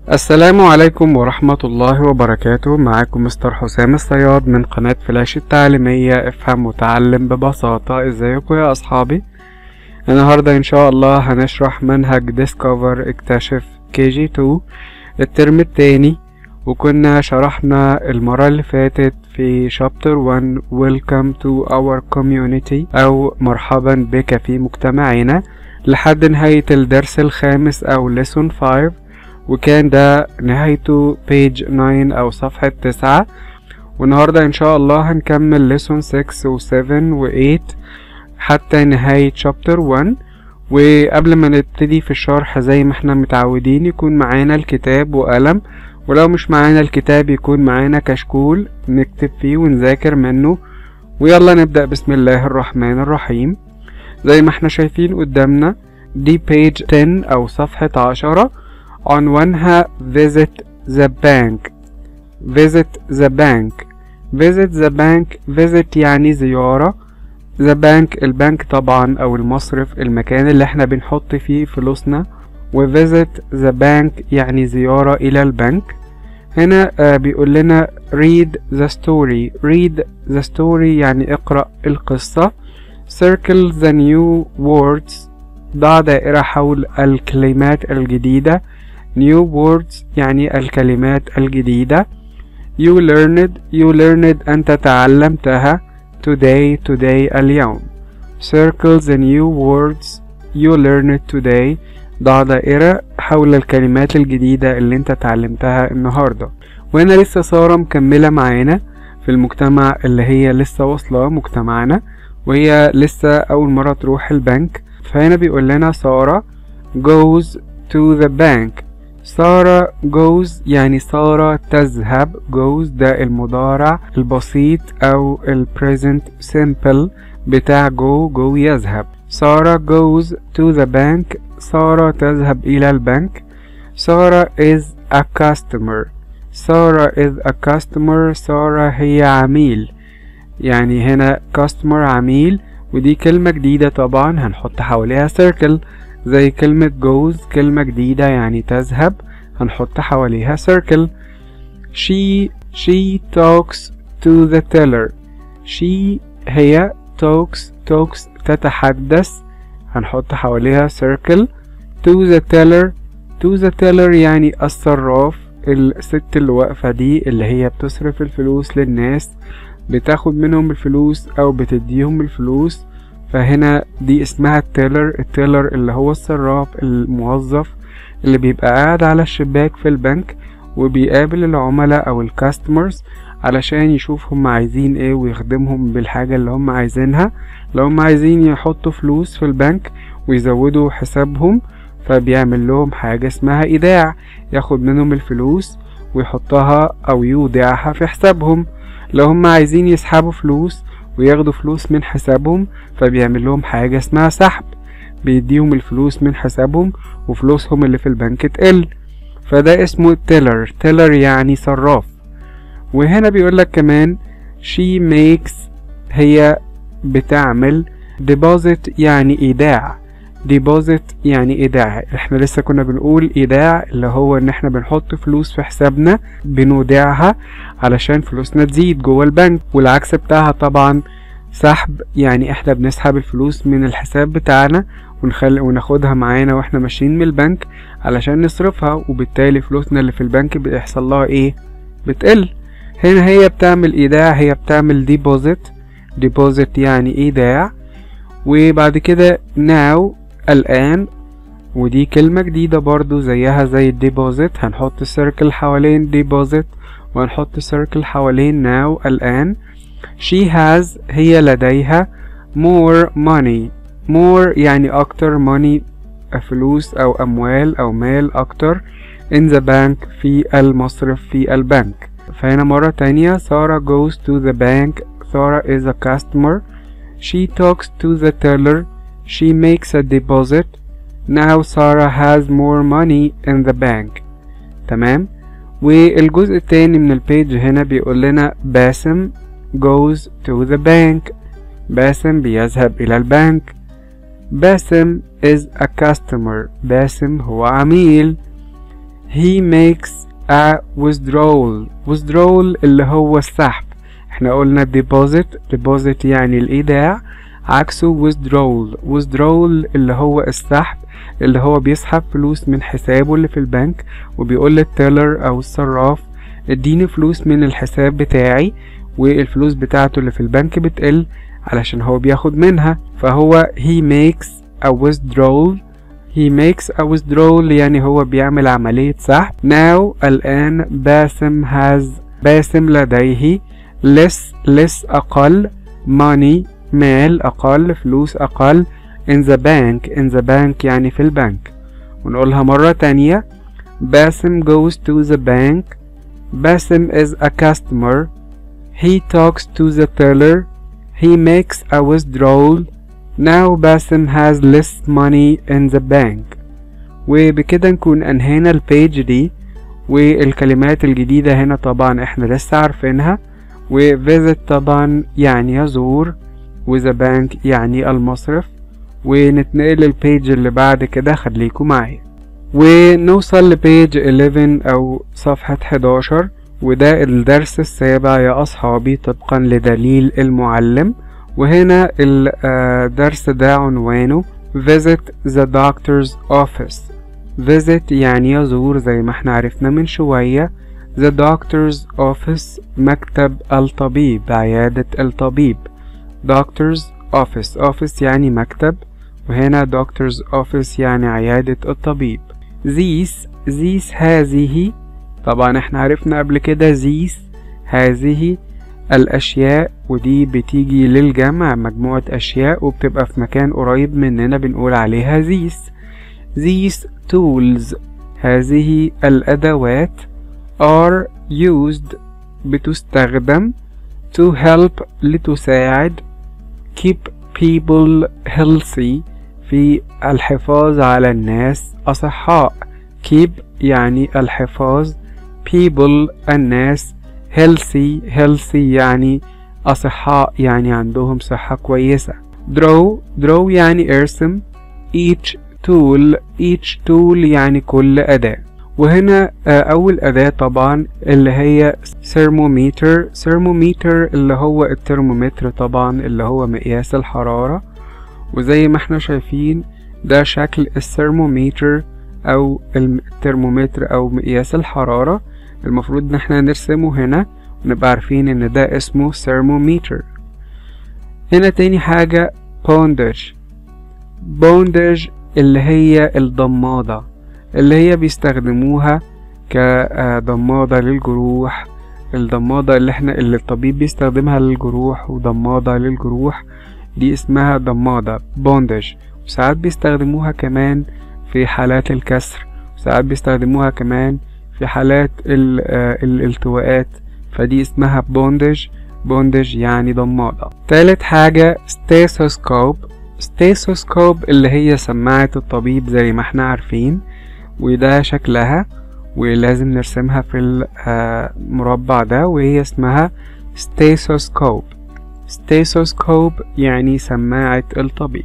السلام عليكم ورحمة الله وبركاته معاكم مستر حسام الصياد من قناة فلاش التعليمية افهم وتعلم ببساطة ازيكم يا اصحابي النهاردة ان شاء الله هنشرح منهج ديسكفر اكتشف كي جي 2 الترم التاني وكنا شرحنا المرة اللي فاتت في شابتر 1 Welcome to our community أو مرحبا بك في مجتمعنا لحد نهاية الدرس الخامس أو lesson 5 وكان ده نهايته page 9 أو صفحة 9 والنهاردة إن شاء الله هنكمل lesson 6 و 7 و 8 حتى نهاية chapter 1 وقبل ما نبتدي في الشرح زي ما احنا متعودين يكون معانا الكتاب وقلم ولو مش معانا الكتاب يكون معانا كشكول نكتب فيه ونذاكر منه ويلا نبدأ بسم الله الرحمن الرحيم زي ما احنا شايفين قدامنا دي page 10 أو صفحة عشرة عنوانها visit the bank visit the bank visit the bank visit يعني زيارة the bank البنك طبعا أو المصرف المكان اللي احنا بنحط فيه فلوسنا و visit the bank يعني زيارة إلى البنك هنا آه بيقول لنا read the story read the story يعني اقرأ القصة circle the new words ضع دائرة حول الكلمات الجديدة new words يعني الكلمات الجديدة you learned you learned أنت تعلمتها today today اليوم circle the new words you learned today ضع دائرة حول الكلمات الجديدة اللي انت تعلمتها النهاردة وهنا لسه سارة مكملة معانا في المجتمع اللي هي لسه واصلة مجتمعنا وهي لسه أول مرة تروح البنك فهنا بيقول لنا سارة goes to the bank سارة goes يعني سارة تذهب goes ده المضارع البسيط أو ال present simple بتاع go go يذهب سارة goes to the bank سارة تذهب إلى البنك سارة is a customer سارة is a customer سارة هي عميل يعني هنا customer عميل ودي كلمة جديدة طبعا هنحط حواليها circle زي كلمة goes كلمة جديدة يعني تذهب هنحط حواليها circle she she talks to the teller she هي talks talks تتحدث هنحط حواليها circle to the teller to the teller يعني الصراف الست اللي واقفة دي اللي هي بتصرف الفلوس للناس بتاخد منهم الفلوس أو بتديهم الفلوس فهنا دي اسمها التيلر التيلر اللي هو الصراف الموظف اللي بيبقى قاعد على الشباك في البنك وبيقابل العملاء أو الكاستمرز علشان يشوف هم عايزين ايه ويخدمهم بالحاجة اللي هم عايزينها لو هم عايزين يحطوا فلوس في البنك ويزودوا حسابهم فبيعمل لهم حاجة اسمها إيداع ياخد منهم الفلوس ويحطها أو يودعها في حسابهم لو هم عايزين يسحبوا فلوس وياخدوا فلوس من حسابهم فبيعمل لهم حاجة اسمها سحب بيديهم الفلوس من حسابهم وفلوسهم اللي في البنك تقل فده اسمه تيلر تيلر يعني صراف وهنا بيقولك كمان she makes هي بتعمل deposit يعني ايداع deposit يعني ايداع احنا لسه كنا بنقول ايداع اللي هو ان احنا بنحط فلوس في حسابنا بنودعها علشان فلوسنا تزيد جوه البنك والعكس بتاعها طبعا سحب يعني احنا بنسحب الفلوس من الحساب بتاعنا ونخل... وناخدها معانا واحنا ماشيين من البنك علشان نصرفها وبالتالي فلوسنا اللي في البنك بيحصل لها ايه بتقل هنا هي بتعمل ايداع هي بتعمل ديبوزيت ديبوزيت يعني ايداع وبعد كده now الآن ودي كلمة جديدة برضو زيها زي الديبوزيت هنحط سيركل حوالين ديبوزيت وهنحط سيركل حوالين now الآن she has هي لديها more money more يعني أكتر money فلوس أو أموال أو مال أكتر in the bank في المصرف في البنك فهنا مرة تانية سارة goes to the bank سارة is a customer she talks to the teller she makes a deposit now Sarah has more money in the bank تمام والجزء التاني من البيج هنا بيقول لنا باسم goes to the bank باسم بيذهب إلى البنك باسم is a customer باسم هو عميل he makes a withdrawal withdrawal اللي هو السحب احنا قلنا deposit deposit يعني الإيداع عكسه withdrawal withdrawal اللي هو السحب اللي هو بيسحب فلوس من حسابه اللي في البنك وبيقول للتيلر أو الصراف اديني فلوس من الحساب بتاعي والفلوس بتاعته اللي في البنك بتقل علشان هو بياخد منها فهو he makes a withdrawal he makes a withdrawal يعني هو بيعمل عملية سحب now الآن باسم has باسم لديه less less أقل money مال أقل فلوس أقل in the bank in the bank يعني في البنك ونقولها مرة تانية باسم goes to the bank باسم is a customer he talks to the teller he makes a withdrawal now باسم has less money in the bank وبكده نكون انهينا البيج دي والكلمات الجديدة هنا طبعا احنا لسه عارفينها وفيزت طبعا يعني يزور وذا بانك يعني المصرف ونتنقل للبيج اللي بعد كده خليكم معايا ونوصل لبيج 11 او صفحة 11 وده الدرس السابع يا أصحابي طبقا لدليل المعلم وهنا الدرس ده عنوانه visit the doctor's office visit يعني يزور زي ما احنا عرفنا من شوية the doctor's office مكتب الطبيب عيادة الطبيب doctor's office office يعني مكتب وهنا doctor's office يعني عيادة الطبيب these these هذه طبعا احنا عرفنا قبل كده these هذه الأشياء ودي بتيجي للجمع مجموعة أشياء وبتبقى في مكان قريب مننا بنقول عليها these these tools هذه الأدوات are used بتستخدم to help لتساعد keep people healthy في الحفاظ على الناس أصحاء keep يعني الحفاظ people الناس healthy healthy يعني أصحاء يعني عندهم صحة كويسة draw draw يعني ارسم each tool each tool يعني كل أداة وهنا أول أداة طبعا اللي هي thermometer thermometer اللي هو الترمومتر طبعا اللي هو مقياس الحرارة وزي ما احنا شايفين ده شكل الثرمومتر أو الترمومتر أو مقياس الحرارة المفروض ان احنا نرسمه هنا ونبقى عارفين ان ده اسمه thermometer هنا تاني حاجة bondage bondage اللي هي الضمادة اللي هي بيستخدموها كضمادة للجروح الضمادة اللي احنا اللي الطبيب بيستخدمها للجروح وضمادة للجروح دي اسمها ضمادة bondage وساعات بيستخدموها كمان في حالات الكسر وساعات بيستخدموها كمان في حالات الالتواءات فدي اسمها بوندج بوندج يعني ضمادة تالت حاجة ستيثوسكوب ستيثوسكوب اللي هي سماعة الطبيب زي ما احنا عارفين وده شكلها ولازم نرسمها في المربع ده وهي اسمها ستيثوسكوب ستيثوسكوب يعني سماعة الطبيب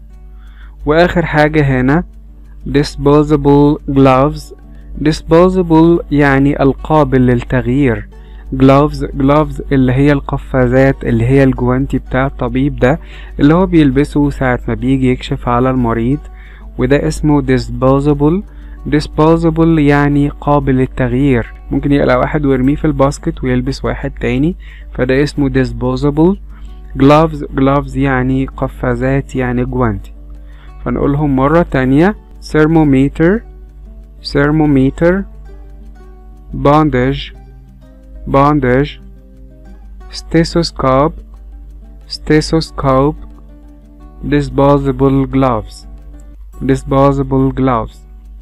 واخر حاجة هنا disposable gloves disposable يعني القابل للتغيير gloves gloves اللي هي القفازات اللي هي الجوانتي بتاع الطبيب ده اللي هو بيلبسه ساعة ما بيجي يكشف على المريض وده اسمه disposable disposable يعني قابل للتغيير ممكن يقلع واحد ويرميه في الباسكت ويلبس واحد تاني فده اسمه disposable gloves gloves يعني قفازات يعني جوانتي فنقولهم مرة تانية thermometer thermometer bondage bondage stethoscope stethoscope disposable gloves disposable gloves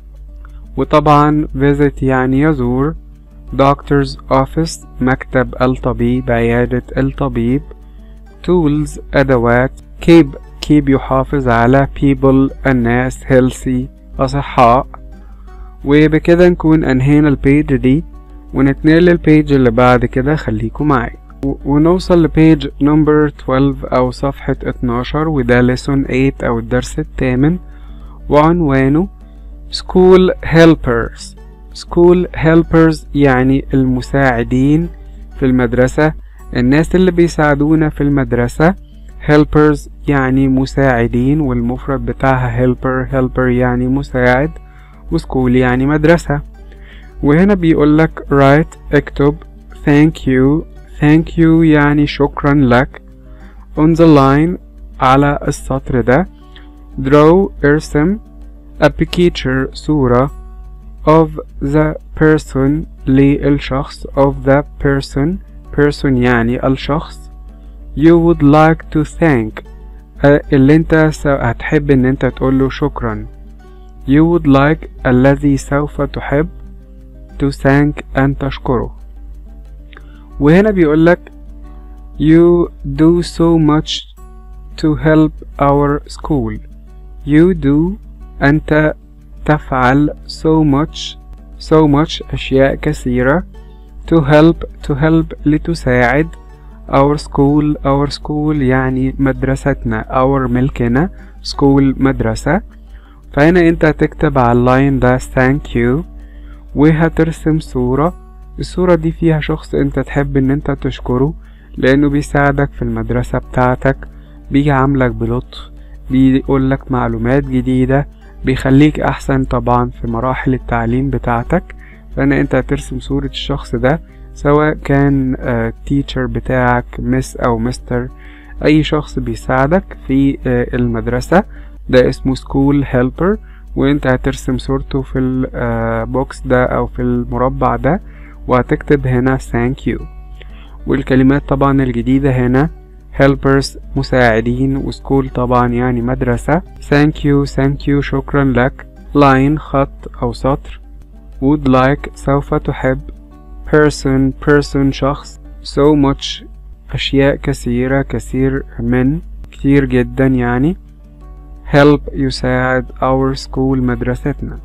وطبعا visit يعني يزور doctor's office مكتب الطبيب عيادة الطبيب tools أدوات keep keep يحافظ على people الناس healthy أصحاء وبكده نكون أنهينا البيج دي ونتنقل للبيج اللي بعد كده خليكم معايا ونوصل لبيج نمبر 12 أو صفحة 12 وده lesson 8 أو الدرس الثامن وعنوانه school helpers school helpers يعني المساعدين في المدرسة الناس اللي بيساعدونا في المدرسة helpers يعني مساعدين والمفرد بتاعها helper helper يعني مساعد وسكول يعني مدرسة وهنا بيقولك write اكتب thank you thank you يعني شكرا لك on the line على السطر ده draw ارسم a picture صورة of the person للشخص of the person person يعني الشخص you would like to thank اللي انت هتحب ان انت تقوله شكرا you would like الذي سوف تحب to thank أن تشكره وهنا بيقولك you do so much to help our school you do أنت تفعل so much so much أشياء كثيرة to help to help لتساعد our school our school يعني مدرستنا our ملكنا school مدرسة فهنا انت هتكتب على اللاين ده thank you وهترسم صورة الصورة دي فيها شخص انت تحب ان انت تشكره لانه بيساعدك في المدرسة بتاعتك بيعاملك بلطف بيقولك معلومات جديدة بيخليك احسن طبعا في مراحل التعليم بتاعتك فانا انت هترسم صورة الشخص ده سواء كان تيتشر بتاعك مس او مستر اي شخص بيساعدك في المدرسة ده اسمه سكول هيلبر وانت هترسم صورته في البوكس ده او في المربع ده وهتكتب هنا thank you والكلمات طبعا الجديدة هنا helpers مساعدين وسكول طبعا يعني مدرسة thank you thank you شكرا لك line خط أو سطر would like سوف تحب person person شخص so much أشياء كثيرة كثير من كتير جدا يعني help يساعد our school مدرستنا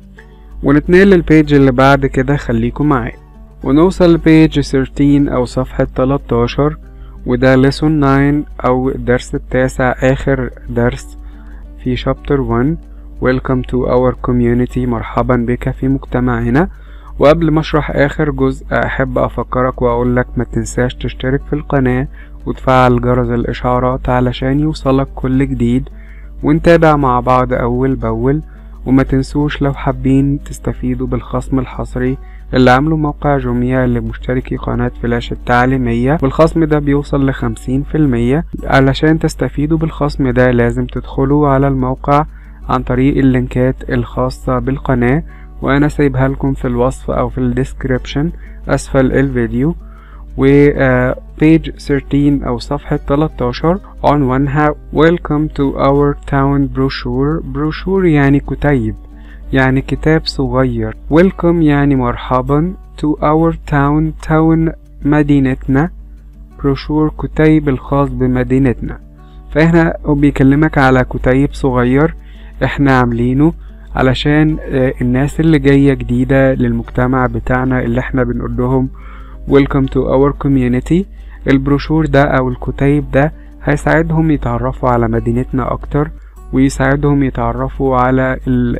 ونتنقل للبيج اللي بعد كده خليكم معايا ونوصل لبيج 13 أو صفحة 13 وده lesson 9 أو الدرس التاسع آخر درس في chapter 1 welcome to our community مرحبا بك في مجتمعنا وقبل ما اشرح اخر جزء احب افكرك واقولك ما تنساش تشترك في القناة وتفعل جرس الاشعارات علشان يوصلك كل جديد ونتابع مع بعض اول باول وما تنسوش لو حابين تستفيدوا بالخصم الحصري اللي عامله موقع جوميا لمشتركي قناة فلاش التعليمية والخصم ده بيوصل لخمسين في المية علشان تستفيدوا بالخصم ده لازم تدخلوا على الموقع عن طريق اللينكات الخاصة بالقناة وانا سايبها لكم في الوصف او في الديسكريبشن اسفل الفيديو و page 13 او صفحة 13 عنوانها welcome to our town brochure brochure يعني كتيب يعني كتاب صغير welcome يعني مرحبا to our town town مدينتنا brochure كتيب الخاص بمدينتنا فهنا هو بيكلمك على كتيب صغير احنا عاملينه علشان الناس اللي جاية جديدة للمجتمع بتاعنا اللي احنا بنقول لهم welcome to our community البروشور ده او الكتيب ده هيساعدهم يتعرفوا على مدينتنا اكتر ويساعدهم يتعرفوا على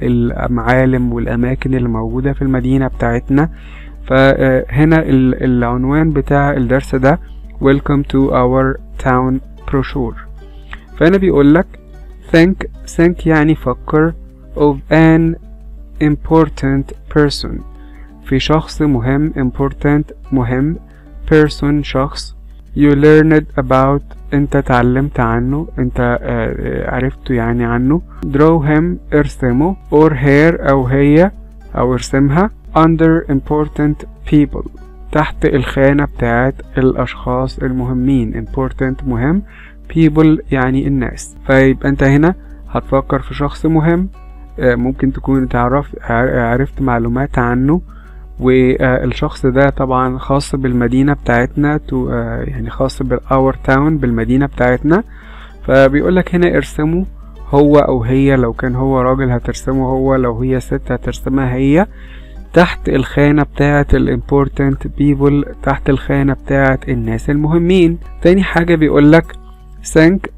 المعالم والاماكن اللي موجودة في المدينة بتاعتنا فهنا العنوان بتاع الدرس ده welcome to our town brochure فهنا بيقولك think think يعني فكر of an important person في شخص مهم important مهم person شخص you learned about انت اتعلمت عنه انت عرفته يعني عنه draw him ارسمه or her او هي او ارسمها under important people تحت الخانة بتاعت الأشخاص المهمين important مهم people يعني الناس فيبقى انت هنا هتفكر في شخص مهم ممكن تكون تعرف عرفت معلومات عنه والشخص ده طبعا خاص بالمدينة بتاعتنا يعني خاص بالأور تاون بالمدينة بتاعتنا فبيقولك هنا ارسمه هو أو هي لو كان هو راجل هترسمه هو لو هي ست هترسمها هي تحت الخانة بتاعة ال important people تحت الخانة بتاعة الناس المهمين تاني حاجة بيقولك think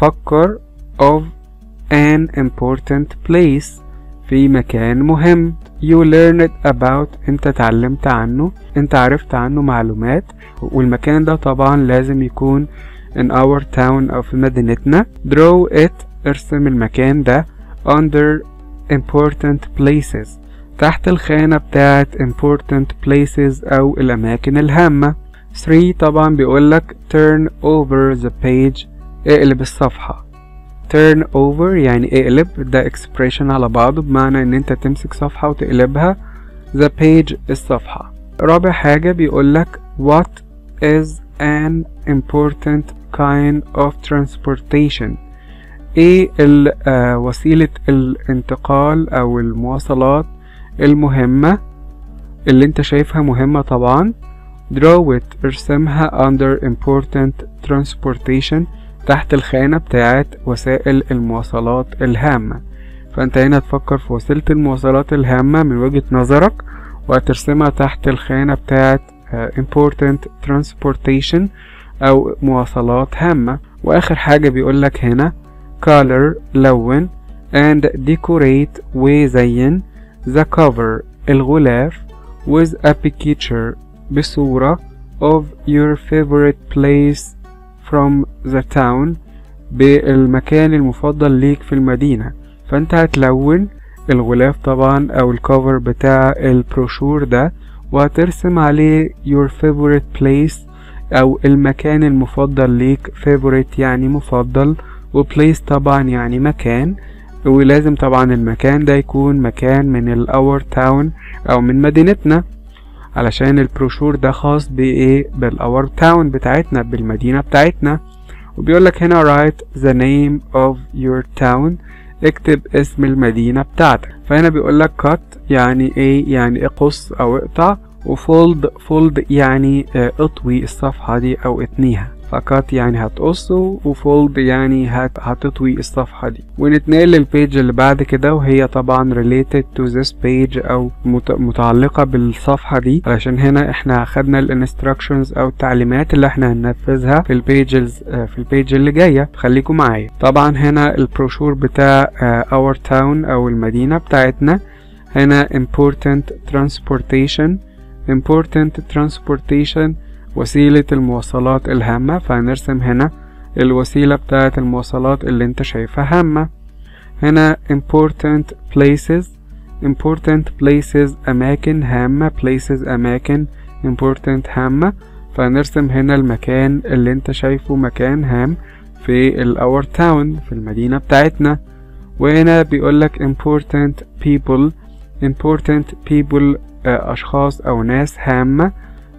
فكر of an important place في مكان مهم you learned about انت اتعلمت عنه انت عرفت عنه معلومات والمكان ده طبعا لازم يكون in our town او في مدينتنا draw it ارسم المكان ده under important places تحت الخانة بتاعت important places او الاماكن الهامة 3 طبعا بيقولك turn over the page اقلب الصفحة turn over يعني اقلب ده expression على بعضه بمعنى ان انت تمسك صفحة وتقلبها the page الصفحة رابع حاجة بيقولك what is an important kind of transportation ايه ال- آه، وسيلة الانتقال او المواصلات المهمة اللي انت شايفها مهمة طبعا draw it ارسمها under important transportation تحت الخانة بتاعت وسائل المواصلات الهامة فانت هنا تفكر في وسيلة المواصلات الهامة من وجهة نظرك وهترسمها تحت الخانة بتاعت آه، important transportation أو مواصلات هامة وآخر حاجة بيقولك هنا color لون and decorate وزين the cover الغلاف with a picture بصورة of your favorite place from the town بالمكان المفضل ليك في المدينة فانت هتلون الغلاف طبعا او الكفر بتاع البروشور ده وهترسم عليه your favorite place او المكان المفضل ليك favorite يعني مفضل وبليس طبعا يعني مكان ولازم طبعا المكان ده يكون مكان من الاور تاون او من مدينتنا علشان البروشور ده خاص بايه بالاور تاون بتاعتنا بالمدينة بتاعتنا وبيقولك هنا write the name of your town اكتب اسم المدينة بتاعتك فهنا بيقولك cut يعني ايه يعني اقص او اقطع وفولد فولد يعني اه، اطوي الصفحة دي او اتنيها فكات يعني هتقصه وفولد يعني هت هتطوي الصفحة دي ونتنقل للبيج اللي بعد كده وهي طبعا related to this page او مت- متعلقة بالصفحة دي علشان هنا احنا خدنا الانستراكشنز او التعليمات اللي احنا هننفذها في البيجز في البيج اللي جاية خليكم معايا طبعا هنا البروشور بتاع آه، our town او المدينة بتاعتنا هنا important transportation important transportation وسيلة المواصلات الهامة فهنرسم هنا الوسيلة بتاعة المواصلات اللي انت شايفها هامة هنا important places important places أماكن هامة places أماكن important هامة فهنرسم هنا المكان اللي انت شايفه مكان هام في ال our town في المدينة بتاعتنا وهنا بيقولك important people important people آه، أشخاص أو ناس هامة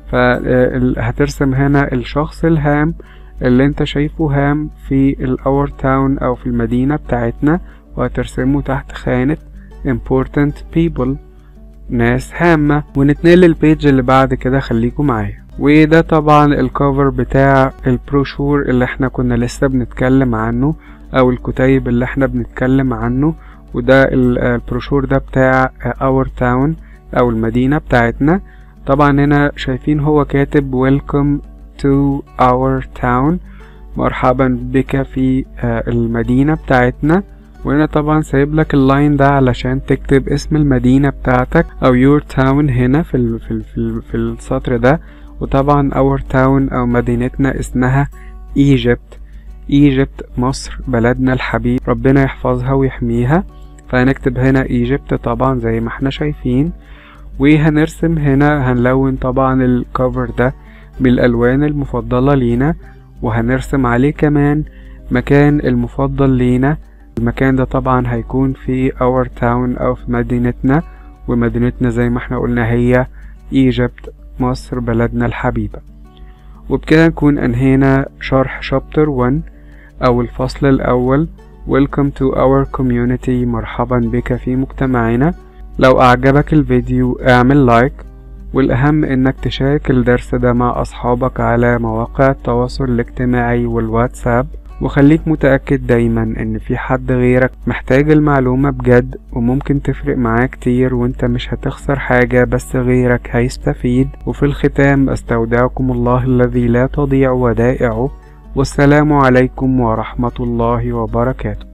فهترسم هنا الشخص الهام اللي انت شايفه هام في الاور تاون او في المدينة بتاعتنا وهترسمه تحت خانة important people ناس هامة ونتنقل للبيج اللي بعد كده خليكم معايا وده طبعا الكفر بتاع البروشور اللي احنا كنا لسه بنتكلم عنه او الكتيب اللي احنا بنتكلم عنه وده ال- البروشور ده بتاع اور تاون او المدينة بتاعتنا طبعا هنا شايفين هو كاتب welcome to our town مرحبا بك في آه، المدينة بتاعتنا وهنا طبعا سايب لك اللاين ده علشان تكتب اسم المدينة بتاعتك او your town هنا في ال في ال في, ال في السطر ده وطبعا our town او مدينتنا اسمها Egypt Egypt مصر بلدنا الحبيب ربنا يحفظها ويحميها فهنكتب هنا Egypt طبعا زي ما احنا شايفين وهنرسم هنا هنلون طبعا الكفر ده بالالوان المفضلة لينا وهنرسم عليه كمان مكان المفضل لينا المكان ده طبعا هيكون في our town او في مدينتنا ومدينتنا زي ما احنا قلنا هي ايجيبت مصر بلدنا الحبيبة وبكده نكون انهينا شرح شابتر 1 او الفصل الاول Welcome to our community مرحبا بك في مجتمعنا لو أعجبك الفيديو اعمل لايك والأهم إنك تشارك الدرس ده مع أصحابك على مواقع التواصل الاجتماعي والواتساب وخليك متأكد دايما إن في حد غيرك محتاج المعلومة بجد وممكن تفرق معاه كتير وانت مش هتخسر حاجة بس غيرك هيستفيد وفي الختام استودعكم الله الذي لا تضيع ودائعه والسلام عليكم ورحمة الله وبركاته